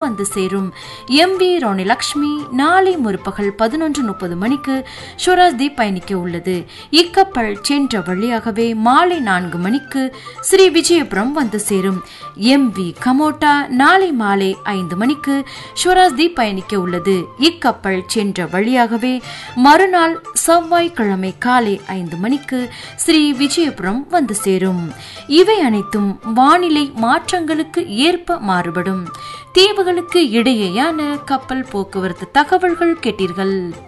வந்து சேரும் M V Lakshmi நாளை முற்பகல் பதினொன்று முப்பது மணிக்கு சுவராஜ்தீப் பயணிக்க உள்ளது இக்கப்பல் சென்ற வழியாகவே மாலை நான்கு மணிக்கு ஸ்ரீ விஜயபுரம் வந்து சேரும் எம் வி கமோட்டா நாளை மாலை ஐந்து மணிக்கு சுவராஜ்தீப் பயணிக்க உள்ளது இக்கப்பல் சென்ற வழியாகவே மறுநாள் செவ்வாய்க்கிழமை காலை ஐந்து மணிக்கு ஸ்ரீ விஜயபுரம் வந்து சேரும் இவை அனைத்தும் வானிலை மாற்றங்களுக்கு ஏற்ப மாறுபடும் தீவுகளுக்கு இடையேயான கப்பல் போக்குவரத்து தகவல்கள் கேட்டீர்கள்